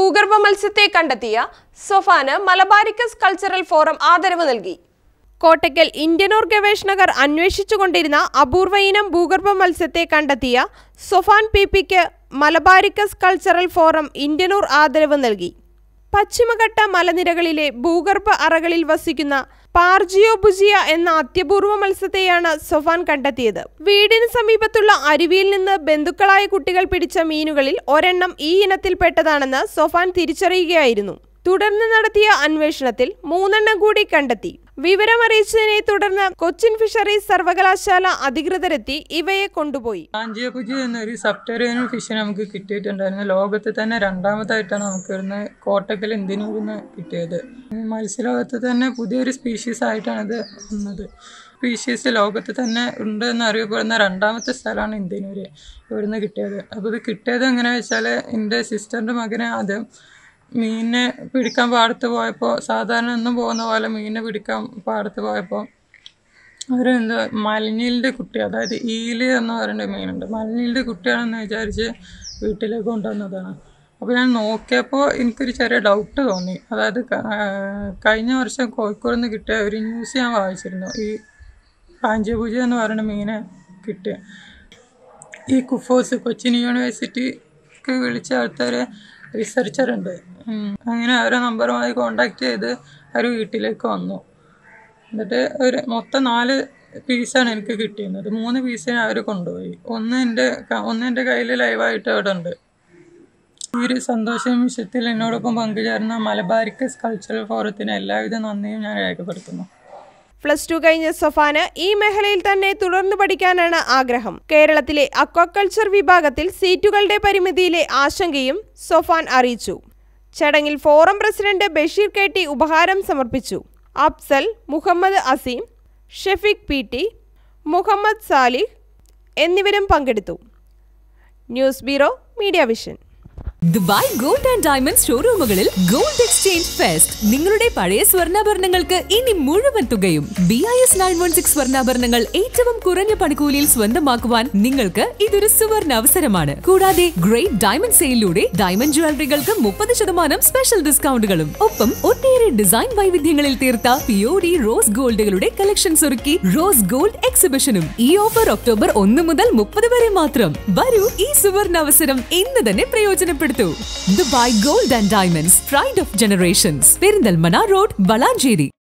ഭൂഗർഭ മത്സ്യത്തെ കണ്ടെത്തിയ സൊഫാന് മലബാരിക്കസ് കൾച്ചറൽ ഫോറം ആദരവ് നൽകി കോട്ടയ്ക്കൽ ഇന്ത്യനോർ ഗവേഷകർ അന്വേഷിച്ചുകൊണ്ടിരുന്ന അപൂർവ ഇനം ഭൂഗർഭ മത്സ്യത്തെ കണ്ടെത്തിയ സൊഫാൻ പി പിക്ക് മലബാരിക്കസ് കൾച്ചറൽ ഫോറം ഇന്ത്യനൂർ ആദരവ് നൽകി പശ്ചിമഘട്ട മലനിരകളിലെ ഭൂഗർഭ അറകളിൽ വസിക്കുന്ന പാർജിയോബുജിയ എന്ന അത്യപൂർവ മത്സ്യത്തെയാണ് സൊഫാൻ കണ്ടെത്തിയത് വീടിന് സമീപത്തുള്ള അരുവിയിൽ നിന്ന് ബന്ധുക്കളായ കുട്ടികൾ പിടിച്ച മീനുകളിൽ ഒരെണ്ണം ഈ ഇനത്തിൽപ്പെട്ടതാണെന്ന് സൊഫാൻ തിരിച്ചറിയുകയായിരുന്നു തുടർന്ന് നടത്തിയ അന്വേഷണത്തിൽ മൂന്നെണ്ണം കൂടി കണ്ടെത്തി വിവരമറിയിച്ചതിനെ തുടർന്ന് കൊച്ചിൻ ഫിഷറീസ് സർവകലാശാല അധികൃതരെത്തി ഇവയെ കൊണ്ടുപോയി ആഞ്ചിയപുജി എന്നൊരു സബ്റ്ററേനിയൻ ഫിഷ് നമുക്ക് കിട്ടിയിട്ടുണ്ടായിരുന്നു ലോകത്ത് തന്നെ രണ്ടാമതായിട്ടാണ് നമുക്ക് ഇവിടുന്ന് കോട്ടക്കൽ ഇന്ത്യനൂരിന്ന് കിട്ടിയത് മത്സ്യലോകത്ത് തന്നെ പുതിയൊരു സ്പീഷീസ് ആയിട്ടാണ് ഇത് വന്നത് സ്പീഷീസ് ലോകത്ത് തന്നെ ഉണ്ട് എന്ന് അറിയപ്പെടുന്ന രണ്ടാമത്തെ സ്ഥലമാണ് ഇന്ത്യനൂര് ഇവിടുന്ന് കിട്ടിയത് അപ്പോൾ ഇത് കിട്ടിയത് എങ്ങനെയാ വെച്ചാൽ എൻ്റെ സിസ്റ്ററിൻ്റെ മകനെ ആദ്യം മീനിനെ പിടിക്കാൻ പാടത്ത് പോയപ്പോൾ സാധാരണ ഒന്നും പോകുന്ന പോലെ മീനിനെ പിടിക്കാൻ പാടത്ത് പോയപ്പോൾ അവരെന്താ മലഞ്ഞീലിൻ്റെ കുട്ടി അതായത് ഈല് എന്ന് പറയുന്ന മീനുണ്ട് മലഞ്ഞീലിൻ്റെ കുട്ടിയാണെന്ന് വിചാരിച്ച് വീട്ടിലേക്ക് കൊണ്ടുവന്നതാണ് അപ്പോൾ ഞാൻ നോക്കിയപ്പോൾ എനിക്കൊരു ചെറിയ ഡൗട്ട് തോന്നി അതായത് ക- ആ, കഴിഞ്ഞ വർഷം കോഴിക്കോട് നിന്ന് കിട്ടിയ ഒരു ന്യൂസ് ഞാൻ വായിച്ചിരുന്നു ഈ പാഞ്ചപൂജ എന്ന് പറയുന്ന മീനെ കിട്ടിയ ഈ കുഫോസ് കൊച്ചിൻ യൂണിവേഴ്സിറ്റിക്ക് വിളിച്ച ആൾക്കാർ റിസർച്ചർ ഉണ്ട് ഉം. അങ്ങനെ അവരെ നമ്പറുമായി കോണ്ടാക്ട് ചെയ്ത് അവർ വീട്ടിലേക്ക് വന്നു എന്നിട്ട് ഒരു മൊത്തം നാല് പീസാണ് എനിക്ക് കിട്ടിയിരുന്നത് മൂന്ന് പീസിനെ അവർ കൊണ്ടുപോയി ഒന്ന് എൻ്റെ ക- ഒന്ന് എൻ്റെ കയ്യിൽ ലൈവായിട്ട് അവിടെ ഉണ്ട് ഈ ഒരു സന്തോഷ നിമിഷത്തിൽ എന്നോടൊപ്പം പങ്കുചേർന്ന മലബാരിക്കസ് കൾച്ചറൽ ഫോറത്തിന് എല്ലാവിധ നന്ദിയും ഞാൻ രേഖപ്പെടുത്തുന്നു പ്ലസ് ടു കഴിഞ്ഞ സൊഫാന് ഈ മേഖലയിൽ തന്നെ തുടർന്നു പഠിക്കാനാണ് ആഗ്രഹം കേരളത്തിലെ അക്വാകൾച്ചർ വിഭാഗത്തിൽ സീറ്റുകളുടെ പരിമിതിയിലെ ആശങ്കയും സൊഫാൻ അറിയിച്ചു ചടങ്ങിൽ forum president Basheer K T ഉപഹാരം സമർപ്പിച്ചു അഫ്സൽ മുഹമ്മദ് അസീം ഷെഫീഖ് പി ടി മുഹമ്മദ് സാലിഹ് എന്നിവരും പങ്കെടുത്തു news bureau media vision Dubai gold and diamonds ഷോറൂമുകളിൽ ഗോൾഡ് എക്സ്ചേഞ്ച് ഫെസ്റ്റ് നിങ്ങളുടെ പഴയ സ്വർണ്ണാഭരണങ്ങൾക്ക് ഇനി മുഴുവൻ തുകയും B I S nine one six സ്വർണ്ണാഭരണങ്ങൾ ഏറ്റവും കുറഞ്ഞ പണിക്കൂലിയിൽ സ്വന്തമാക്കുവാൻ നിങ്ങൾക്ക് ഇതൊരു സുവർണ അവസരമാണ് കൂടാതെ ഗ്രേറ്റ് ഡയമണ്ട് സെയിലിലൂടെ ഡയമണ്ട് ജ്വല്ലറികൾക്ക് മുപ്പത് ശതമാനം സ്പെഷ്യൽ ഡിസ്കൗണ്ടുകളും ഒപ്പം ഒട്ടേറെ ഡിസൈൻ വൈവിധ്യങ്ങളിൽ തീർത്ത പിയോഡി റോസ് ഗോൾഡുകളുടെ കളക്ഷൻസ് ഒരുക്കി റോസ് ഗോൾഡ് എക്സിബിഷനും ഈ ഓഫർ ഒക്ടോബർ ഒന്ന് മുതൽ മുപ്പത് വരെ മാത്രം വരൂ ഈ സുവർണ അവസരം ഇന്ന് തന്നെ പ്രയോജനപ്പെടുത്തൂ Dubai gold and diamonds pride of generations Perinthalmanna road Valanchery